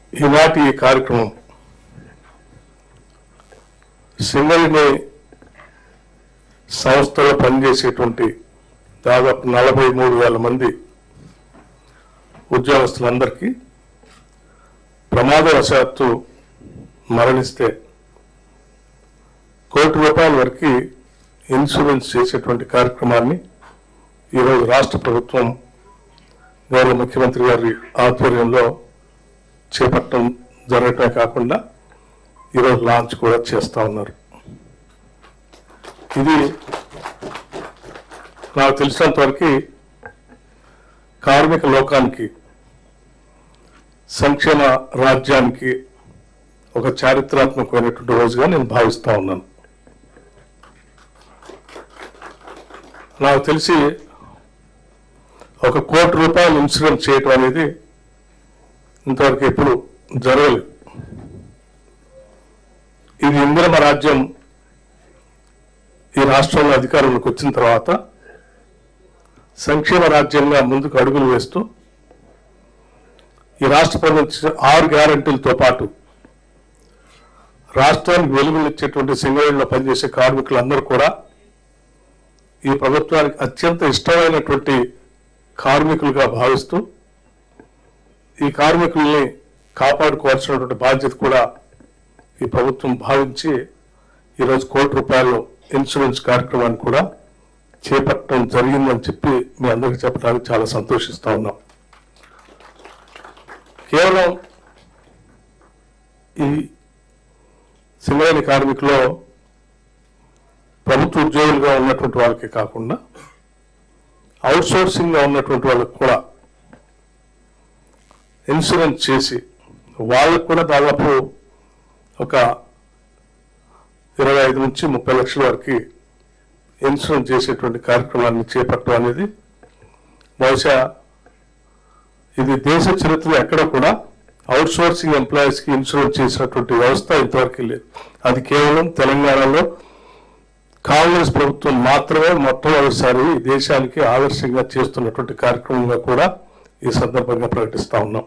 ఈనాటి ఈ కార్యక్రమం సింగరిని సంస్థలో పనిచేసేటువంటి దాదాపు నలభై మూడు వేల మంది ఉద్యోగస్తులందరికీ ప్రమాదవశాత్తు మరణిస్తే కోటి రూపాయల వరకు ఇన్సూరెన్స్ చేసేటువంటి కార్యక్రమాన్ని ఈరోజు రాష్ట్ర ప్రభుత్వం గౌరవ ముఖ్యమంత్రి గారి ఆధ్వర్యంలో చేపట్టడం జరగటమే కాకుండా ఈరోజు లాంచ్ కూడా చేస్తా ఉన్నారు ఇది నాకు తెలిసినంత వరకు కార్మిక లోకానికి సంక్షేమ రాజ్యానికి ఒక చారిత్రాత్మకమైనటువంటి రోజుగా నేను భావిస్తా ఉన్నాను నాకు తెలిసి ఒక కోటి రూపాయలు ఇన్సూరెన్స్ చేయటం అనేది ఇంతవరకు ఎప్పుడు జరగలేదు ఇది ఇందిరమ రాజ్యం ఈ రాష్ట్రంలో అధికారంలోకి వచ్చిన తర్వాత సంక్షేమ రాజ్యంగా ముందుకు అడుగులు వేస్తూ ఈ రాష్ట్ర ప్రభుత్వం ఇచ్చిన ఆరు గ్యారంటీలతో పాటు రాష్ట్రానికి వెలుగునిచ్చేటువంటి సింగరేణిలో పనిచేసే కార్మికులందరూ కూడా ఈ ప్రభుత్వానికి అత్యంత ఇష్టమైనటువంటి కార్మికులుగా భావిస్తూ ఈ కార్మికుల్ని కాపాడుకోవాల్సినటువంటి బాధ్యత కూడా ఈ ప్రభుత్వం భావించి ఈరోజు కోటి రూపాయలు ఇన్సూరెన్స్ కార్యక్రమాన్ని కూడా చేపట్టడం జరిగిందని చెప్పి మీ అందరికీ చెప్పడానికి చాలా సంతోషిస్తా ఉన్నాం కేవలం ఈ సింగరేణి కార్మికులో ప్రభుత్వ ఉద్యోగులుగా ఉన్నటువంటి వాళ్ళకి కాకుండా అవుట్ సోర్సింగ్ గా ఉన్నటువంటి వాళ్ళకి కూడా ఇన్సూరెన్స్ చేసి వాళ్ళకు కూడా దాదాపు ఒక ఇరవై ఐదు నుంచి ముప్పై లక్షల వరకు ఇన్సూరెన్స్ చేసేటువంటి కార్యక్రమాన్ని చేపట్టడం అనేది బహుశా ఇది దేశ చరిత్రలో ఎక్కడ కూడా అవుట్ సోర్సింగ్ ఎంప్లాయీస్ కి ఇన్సూరెన్స్ చేసినటువంటి వ్యవస్థ ఇంతవరకు లేదు అది కేవలం తెలంగాణలో కాంగ్రెస్ ప్రభుత్వం మాత్రమే మొట్టమొదటిసారి ఈ దేశానికి ఆదర్శంగా చేస్తున్నటువంటి కార్యక్రమంగా కూడా ఈ సందర్భంగా ప్రకటిస్తా ఉన్నాం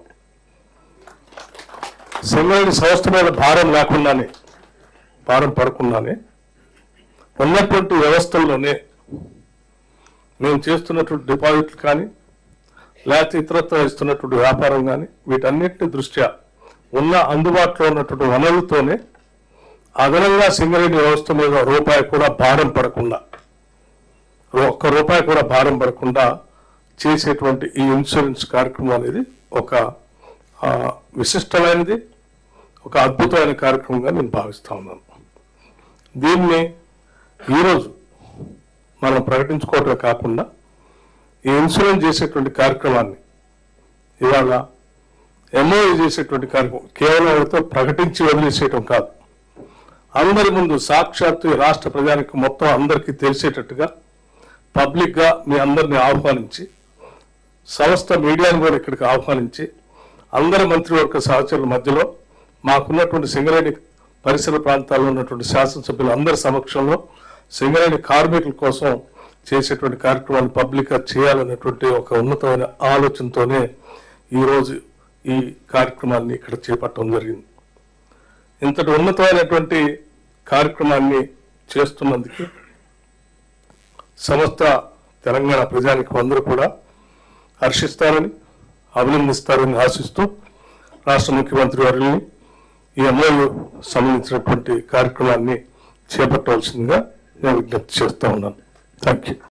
సింగరేణి సంస్థ మీద భారం లేకుండానే భారం పడకుండానే ఉన్నటువంటి వ్యవస్థల్లోనే మేము చేస్తున్నటువంటి డిపాజిట్లు కానీ లేకపోతే ఇతరత్వ ఇస్తున్నటువంటి వ్యాపారం కానీ వీటన్నిటిని దృష్ట్యా ఉన్న అందుబాటులో ఉన్నటువంటి వనరులతోనే అదనంగా సింగరేణి వ్యవస్థ మీద రూపాయి కూడా భారం పడకుండా ఒక్క రూపాయి కూడా భారం పడకుండా చేసేటువంటి ఈ ఇన్సూరెన్స్ కార్యక్రమం అనేది ఒక ఆ, విశిష్టమైనది ఒక అద్భుతమైన కార్యక్రమంగా నేను భావిస్తా ఉన్నాను దీన్ని ఈరోజు మనం ప్రకటించుకోవటమే కాకుండా ఈ ఇన్సూరెన్స్ చేసేటువంటి కార్యక్రమాన్ని ఇవాళ ఎంఓఏ చేసేటువంటి కార్యక్రమం కేవలం ఎవరితో ప్రకటించి వదిలేసేయటం కాదు అందరి ముందు సాక్షాత్తు ఈ రాష్ట్ర ప్రజానికి మొత్తం అందరికీ తెలిసేటట్టుగా పబ్లిక్ గా మీ అందరిని ఆహ్వానించి సంస్థ మీడియాను కూడా ఇక్కడికి ఆహ్వానించి అందరి మంత్రివర్గ సహచరుల మధ్యలో మాకున్నటువంటి సింగరేణి పరిసర ప్రాంతాల్లో ఉన్నటువంటి శాసనసభ్యులు అందరి సమక్షంలో సింగరేణి కార్మికుల కోసం చేసేటువంటి కార్యక్రమాన్ని పబ్లిక్ గా చేయాలనేటువంటి ఒక ఉన్నతమైన ఆలోచనతోనే ఈరోజు ఈ కార్యక్రమాన్ని ఇక్కడ చేపట్టడం జరిగింది ఇంతటి ఉన్నతమైనటువంటి కార్యక్రమాన్ని చేస్తున్నందుకు సమస్త తెలంగాణ ప్రజానికి అందరూ కూడా హర్షిస్తారని అభినందిస్తారని ఆశిస్తూ రాష్ట్ర ముఖ్యమంత్రి వారిని ఈ ఎంఓయూ సంబంధించినటువంటి కార్యక్రమాన్ని చేపట్టవలసిందిగా నేను విజ్ఞప్తి చేస్తా ఉన్నాను థ్యాంక్ యూ